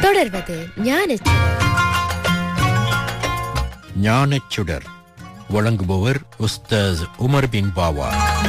தொடர்வது ஞானச்சுடர் ஞானச்சுடர் வழங்குபவர் உஸ்தாஸ் உமர் பின் பாவா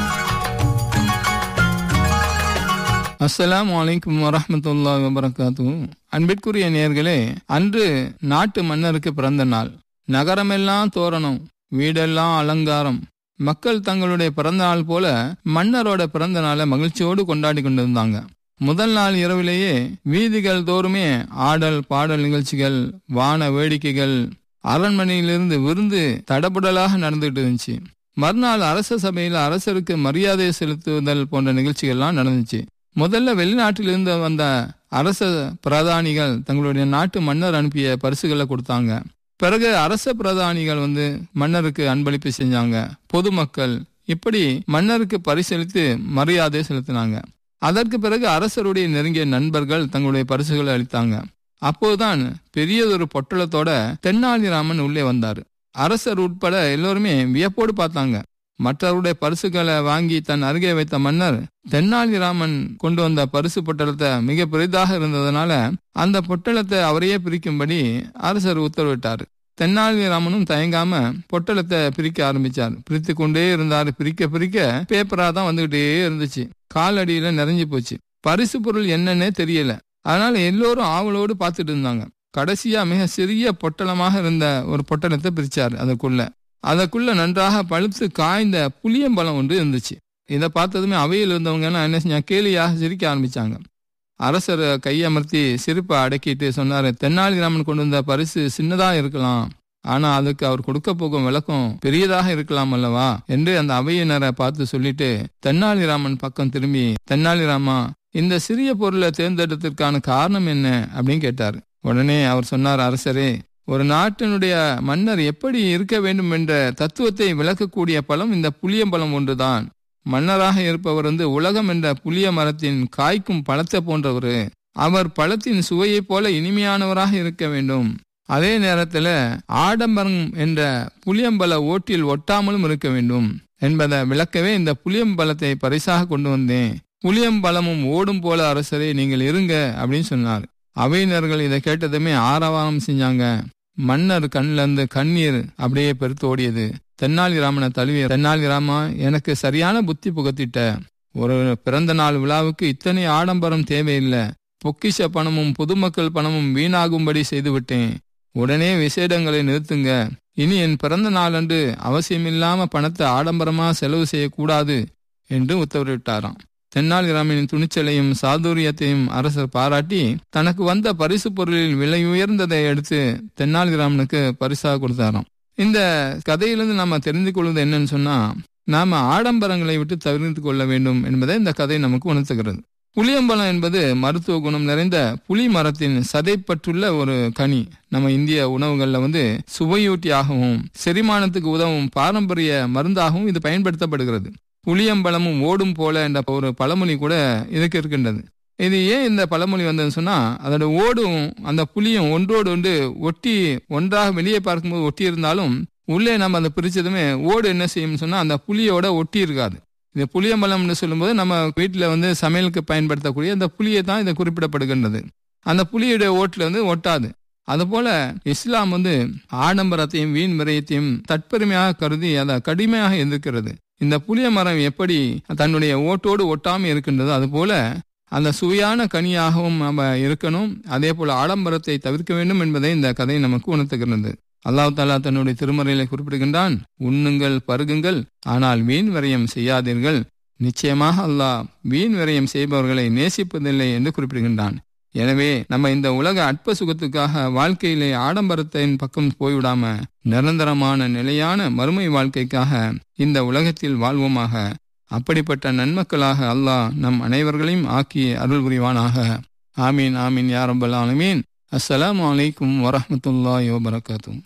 அஸ்ஸலாமு அலைக்கும் வரஹ்மத்துல்லாஹி வபரகாத்து அன்பிற்குரிய நேர்களே அன்று நாட்டு மன்னருக்கு பிறந்த நாள் நகரமெல்லாம் தோரணம் வீடெல்லாம் அலங்காரம் மக்கள் தங்களுடைய பிறந்த நாள் போல மன்னரோட பிறந்த நாளை மகிழ்ச்சியோடு கொண்டாடி கொண்டிருந்தாங்க முதல் நாள் இரவிலேயே வீதிகள் தோறுமே ஆடல் பாடல் நிகழ்ச்சிகள் வான வேடிக்கைகள் அரண்மனையிலிருந்து விருந்து தடபுடலாக நடந்துகிட்டு இருந்துச்சு மறுநாள் அரச சபையில் அரசருக்கு மரியாதை செலுத்துதல் போன்ற நிகழ்ச்சிகள்லாம் நடந்துச்சு முதல்ல வெளிநாட்டிலிருந்து வந்த அரச பிரதானிகள் தங்களுடைய நாட்டு மன்னர் அனுப்பிய பரிசுகளை கொடுத்தாங்க பிறகு அரச பிரதானிகள் வந்து மன்னருக்கு அன்பளிப்பு செஞ்சாங்க பொதுமக்கள் இப்படி மன்னருக்கு பரிசளித்து மரியாதை செலுத்தினாங்க அதற்கு பிறகு அரசருடைய நெருங்கிய நண்பர்கள் தங்களுடைய பரிசுகளை அளித்தாங்க அப்போதுதான் பெரியதொரு பொட்டலத்தோட தென்னாலிராமன் உள்ளே வந்தார் அரசர் உட்பட எல்லோருமே வியப்போடு பார்த்தாங்க மற்றவருடைய பரிசுகளை வாங்கி தன் அருகே வைத்த மன்னர் தென்னாலிராமன் கொண்டு வந்த பரிசு பொட்டலத்தை மிக பெரிதாக இருந்ததுனால அந்த பொட்டலத்தை அவரையே பிரிக்கும்படி அரசர் உத்தரவிட்டார் தென்னாலிராமனும் தயங்காம பொட்டலத்தை பிரிக்க ஆரம்பிச்சார் பிரித்து கொண்டே இருந்தார் பிரிக்க பிரிக்க பேப்பரா தான் வந்துகிட்டே இருந்துச்சு காலடியில நிறைஞ்சு போச்சு பரிசு பொருள் என்னன்னே தெரியல அதனால எல்லோரும் ஆவலோடு பார்த்துட்டு இருந்தாங்க கடைசியா மிக சிறிய பொட்டலமாக இருந்த ஒரு பொட்டலத்தை பிரிச்சார் அதுக்குள்ள அதற்குள்ள நன்றாக பழுத்து காய்ந்த புளியம்பழம் ஒன்று இருந்துச்சு இதை பார்த்ததுமே அவையில் இருந்தவங்க எல்லாம் என்ன செஞ்சாங்க கேலியாக சிரிக்க ஆரம்பிச்சாங்க அரசர் கையமர்த்தி சிரிப்பை அடக்கிட்டு சொன்னாரு தென்னாலிராமன் கொண்டு வந்த பரிசு சின்னதா இருக்கலாம் ஆனா அதுக்கு அவர் கொடுக்க போகும் விளக்கம் பெரியதாக இருக்கலாம் அல்லவா என்று அந்த அவையினரை பார்த்து சொல்லிட்டு தென்னாலிராமன் பக்கம் திரும்பி தென்னாலிராமா இந்த சிறிய பொருளை தேர்ந்தெடுத்ததற்கான காரணம் என்ன அப்படின்னு கேட்டார் உடனே அவர் சொன்னார் அரசரே ஒரு நாட்டினுடைய மன்னர் எப்படி இருக்க வேண்டும் என்ற தத்துவத்தை விளக்கக்கூடிய பழம் இந்த புளியம்பழம் ஒன்றுதான் மன்னராக இருப்பவர் வந்து உலகம் என்ற புளிய மரத்தின் காய்க்கும் பழத்தை போன்றவர் அவர் பழத்தின் சுவையைப் போல இனிமையானவராக இருக்க வேண்டும் அதே நேரத்துல ஆடம்பரம் என்ற புளியம்பழ ஓட்டில் ஒட்டாமலும் இருக்க வேண்டும் என்பதை விளக்கவே இந்த புளியம்பழத்தை பரிசாக கொண்டு வந்தேன் புளியம்பழமும் ஓடும் போல அரசரே நீங்கள் இருங்க அப்படின்னு சொன்னார் அவையினர்கள் இதை கேட்டதுமே ஆரவாரம் செஞ்சாங்க மன்னர் கண்ணில் இருந்து கண்ணீர் அப்படியே பெருத்து ஓடியது தென்னாலிராமனை தழுவி தென்னாலிராமா எனக்கு சரியான புத்தி புகத்திட்ட ஒரு பிறந்த நாள் விழாவுக்கு இத்தனை ஆடம்பரம் தேவையில்லை பொக்கிஷ பணமும் பொதுமக்கள் பணமும் வீணாகும்படி செய்துவிட்டேன் உடனே விசேடங்களை நிறுத்துங்க இனி என் பிறந்த நாளன்று அவசியமில்லாம பணத்தை ஆடம்பரமா செலவு செய்யக்கூடாது என்று உத்தரவிட்டாராம் தென்னாலிராமனின் துணிச்சலையும் சாதுரியத்தையும் அரசர் பாராட்டி தனக்கு வந்த பரிசு பொருளில் விலை உயர்ந்ததை எடுத்து தென்னாலிராமனுக்கு பரிசாக கொடுத்தாராம் இந்த கதையிலிருந்து நாம தெரிந்து கொள்வது என்னன்னு சொன்னா நாம ஆடம்பரங்களை விட்டு தவிர்த்து கொள்ள வேண்டும் என்பதை இந்த கதை நமக்கு உணர்த்துகிறது புளியம்பழம் என்பது மருத்துவ குணம் நிறைந்த புளி மரத்தின் சதைப்பற்றுள்ள ஒரு கனி நம்ம இந்திய உணவுகள்ல வந்து சுவையூட்டியாகவும் செரிமானத்துக்கு உதவும் பாரம்பரிய மருந்தாகவும் இது பயன்படுத்தப்படுகிறது புளியம்பழமும் ஓடும் போல என்ற ஒரு பழமொழி கூட இதுக்கு இருக்கின்றது இது ஏன் இந்த பழமொழி வந்ததுன்னு சொன்னா அதோட ஓடும் அந்த புளியும் ஒன்றோடு ஒன்று ஒட்டி ஒன்றாக வெளியே பார்க்கும்போது ஒட்டி இருந்தாலும் உள்ளே நம்ம அதை பிரிச்சதுமே ஓடு என்ன செய்யும்னு சொன்னா அந்த புளியோட ஒட்டி இருக்காது இது புளியம்பழம்னு சொல்லும்போது நம்ம வீட்டில் வந்து சமையலுக்கு பயன்படுத்தக்கூடிய அந்த புளியை தான் இது குறிப்பிடப்படுகின்றது அந்த புளியுடைய ஓட்டில் வந்து ஒட்டாது அதுபோல இஸ்லாம் வந்து ஆடம்பரத்தையும் வீண் விரயத்தையும் தற்பெருமையாக கருதி அதை கடுமையாக எதிர்க்கிறது இந்த புளிய மரம் எப்படி தன்னுடைய ஓட்டோடு ஒட்டாமல் இருக்கின்றதோ அதுபோல அந்த சுவையான கனியாகவும் நம்ம இருக்கணும் அதே போல ஆடம்பரத்தை தவிர்க்க வேண்டும் என்பதை இந்த கதை நமக்கு உணர்த்துகிறது அல்லாஹ் தாலா தன்னுடைய திருமறையில குறிப்பிடுகின்றான் உண்ணுங்கள் பருகுங்கள் ஆனால் வீண் விரயம் செய்யாதீர்கள் நிச்சயமாக அல்லாஹ் வீண் விரயம் செய்பவர்களை நேசிப்பதில்லை என்று குறிப்பிடுகின்றான் எனவே நம்ம இந்த உலக அற்ப சுகத்துக்காக வாழ்க்கையிலே ஆடம்பரத்தின் பக்கம் போய்விடாம நிரந்தரமான நிலையான மறுமை வாழ்க்கைக்காக இந்த உலகத்தில் வாழ்வோமாக அப்படிப்பட்ட நன்மக்களாக அல்லாஹ் நம் அனைவர்களையும் ஆக்கி அருள் புரிவானாக ஆமீன் ஆமீன் யாரம்பல் ஆலமீன் அஸ்ஸலாமு அலைக்கும் வரஹமத்துல்லாஹி வபரகாத்தும்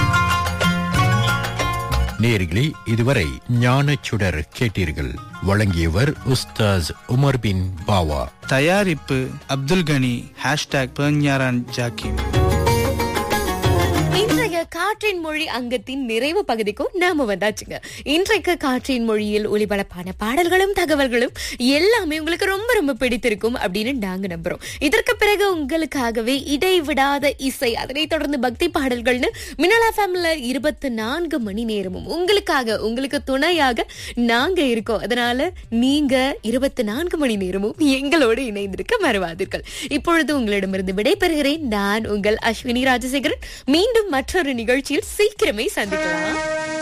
நேர்களே இதுவரை ஞானச்சுடர் கேட்டீர்கள் வழங்கியவர் உஸ்தாஸ் உமர் பின் பாவா தயாரிப்பு அப்துல் கனி ஹேஷ்டாக் பெர்ஞாரான் ஜாக்கிம் இன்றைய காலை காற்றின் மொழி அங்கத்தின் நிறைவு பகுதிக்கும் நாம வந்தாச்சுங்க இன்றைக்கு காற்றின் மொழியில் ஒளிபரப்பான பாடல்களும் தகவல்களும் எல்லாமே உங்களுக்கு ரொம்ப ரொம்ப பிடித்திருக்கும் அப்படின்னு நாங்க நம்புறோம் இதற்கு பிறகு உங்களுக்காகவே இடைவிடாத இசை அதனைத் தொடர்ந்து பக்தி பாடல்கள்னு மினலா ஃபேமில இருபத்தி நான்கு மணி நேரமும் உங்களுக்காக உங்களுக்கு துணையாக நாங்க இருக்கோம் அதனால நீங்க இருபத்தி நான்கு மணி நேரமும் எங்களோடு இணைந்திருக்க மறவாதீர்கள் இப்பொழுது உங்களிடமிருந்து விடைபெறுகிறேன் நான் உங்கள் அஸ்வினி ராஜசேகரன் மீண்டும் மற்றொரு நிகழ்ச்சியில் சீக்கிரமே சந்திக்கலாம்